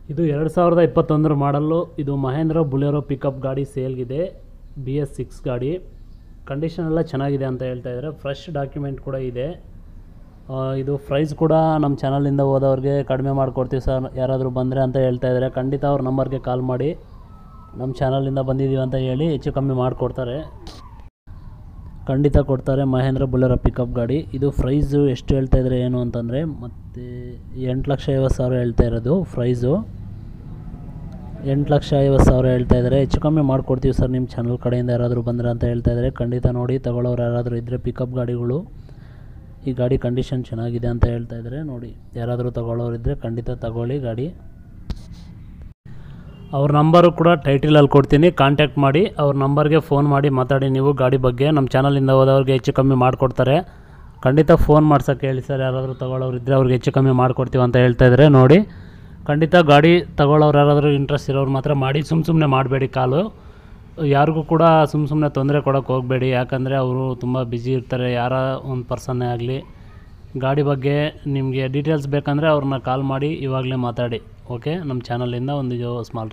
ಇದು ಎರಡು ಸಾವಿರದ ಇಪ್ಪತ್ತೊಂದರ ಮಾಡಲ್ಲು ಇದು ಮಹೇಂದ್ರ ಬುಲೆರೋ ಪಿಕಪ್ ಗಾಡಿ ಸೇಲ್ಗಿದೆ ಬಿ ಎಸ್ ಸಿಕ್ಸ್ ಗಾಡಿ ಕಂಡೀಷನ್ ಎಲ್ಲ ಚೆನ್ನಾಗಿದೆ ಅಂತ ಹೇಳ್ತಾ ಇದ್ದಾರೆ ಫ್ರೆಶ್ ಡಾಕ್ಯುಮೆಂಟ್ ಕೂಡ ಇದೆ ಆ, ಇದು ಪ್ರೈಸ್ ಕೂಡ ನಮ್ಮ ಚಾನಲಿಂದ ಹೋದವ್ರಿಗೆ ಕಡಿಮೆ ಮಾಡಿಕೊಡ್ತೀವಿ ಸರ್ ಯಾರಾದರೂ ಬಂದರೆ ಅಂತ ಹೇಳ್ತಾ ಇದ್ದಾರೆ ಖಂಡಿತ ಅವ್ರ ನಂಬರ್ಗೆ ಕಾಲ್ ಮಾಡಿ ನಮ್ಮ ಚಾನಲಿಂದ ಬಂದಿದ್ದೀವಿ ಅಂತ ಹೇಳಿ ಹೆಚ್ಚು ಕಮ್ಮಿ ಮಾಡಿಕೊಡ್ತಾರೆ ಖಂಡಿತ ಕೊಡ್ತಾರೆ ಮಹೇಂದ್ರ ಬುಲೆರೋ ಪಿಕಪ್ ಗಾಡಿ ಇದು ಪ್ರೈಸು ಎಷ್ಟು ಹೇಳ್ತಾ ಇದ್ದಾರೆ ಏನು ಅಂತಂದರೆ ಮತ್ತು ಎಂಟು ಲಕ್ಷ ಐವತ್ತು ಸಾವಿರ ಹೇಳ್ತಾ ಇರೋದು ಪ್ರೈಸು ಎಂಟು ಲಕ್ಷ ಐವತ್ತು ಸಾವಿರ ಹೇಳ್ತಾ ಇದ್ದಾರೆ ಹೆಚ್ಚು ಕಮ್ಮಿ ಮಾಡಿಕೊಡ್ತೀವಿ ಸರ್ ನಿಮ್ಮ ಚಾನಲ್ ಕಡೆಯಿಂದ ಯಾರಾದರೂ ಬಂದರೆ ಅಂತ ಹೇಳ್ತಾ ಇದ್ದಾರೆ ಖಂಡಿತ ನೋಡಿ ತಗೊಳ್ಳೋರು ಯಾರಾದರೂ ಇದ್ದರೆ ಪಿಕಪ್ ಗಾಡಿಗಳು ಈ ಗಾಡಿ ಕಂಡೀಷನ್ ಚೆನ್ನಾಗಿದೆ ಅಂತ ಹೇಳ್ತಾ ಇದ್ದಾರೆ ನೋಡಿ ಯಾರಾದರೂ ತಗೊಳ್ಳೋರು ಇದ್ದರೆ ಖಂಡಿತ ತಗೊಳ್ಳಿ ಗಾಡಿ ಅವ್ರ ನಂಬರು ಕೂಡ ಟೈಟಿಲಲ್ಲಿ ಕೊಡ್ತೀನಿ ಕಾಂಟ್ಯಾಕ್ಟ್ ಮಾಡಿ ಅವ್ರ ನಂಬರ್ಗೆ ಫೋನ್ ಮಾಡಿ ಮಾತಾಡಿ ನೀವು ಗಾಡಿ ಬಗ್ಗೆ ನಮ್ಮ ಚಾನಲಿಂದ ಹೋದವ್ರಿಗೆ ಹೆಚ್ಚು ಕಮ್ಮಿ ಮಾಡಿಕೊಡ್ತಾರೆ ಖಂಡಿತ ಫೋನ್ ಮಾಡ್ಸೋಕ್ಕೆ ಹೇಳಿ ಸರ್ ಯಾರಾದರೂ ತಗೊಳ್ಳೋರು ಇದ್ದರೆ ಅವ್ರಿಗೆ ಹೆಚ್ಚು ಕಮ್ಮಿ ಮಾಡಿಕೊಡ್ತೀವಿ ಅಂತ ಹೇಳ್ತಾ ಇದ್ದಾರೆ ನೋಡಿ ಖಂಡಿತ ಗಾಡಿ ತಗೊಳ್ಳೋರು ಯಾರಾದರೂ ಇಂಟ್ರೆಸ್ಟ್ ಇರೋರು ಮಾತ್ರ ಮಾಡಿ ಸುಮ್ಮ ಸುಮ್ಮನೆ ಮಾಡಬೇಡಿ ಕಾಲು ಯಾರಿಗೂ ಕೂಡ ಸುಮ್ಮ ಸುಮ್ಮನೆ ತೊಂದರೆ ಕೊಡೋಕ್ಕೆ ಹೋಗಬೇಡಿ ಯಾಕಂದರೆ ಅವರು ತುಂಬ ಬ್ಯುಸಿ ಇರ್ತಾರೆ ಯಾರ ಒಂದು ಪರ್ಸನ್ನೇ ಆಗಲಿ ಗಾಡಿ ಬಗ್ಗೆ ನಿಮಗೆ ಡೀಟೇಲ್ಸ್ ಬೇಕಂದರೆ ಅವ್ರನ್ನ ಕಾಲ್ ಮಾಡಿ ಇವಾಗಲೇ ಮಾತಾಡಿ ಓಕೆ ನಮ್ಮ ಚಾನಲಿಂದ ಒಂದು ಸ್ಮಾಲ್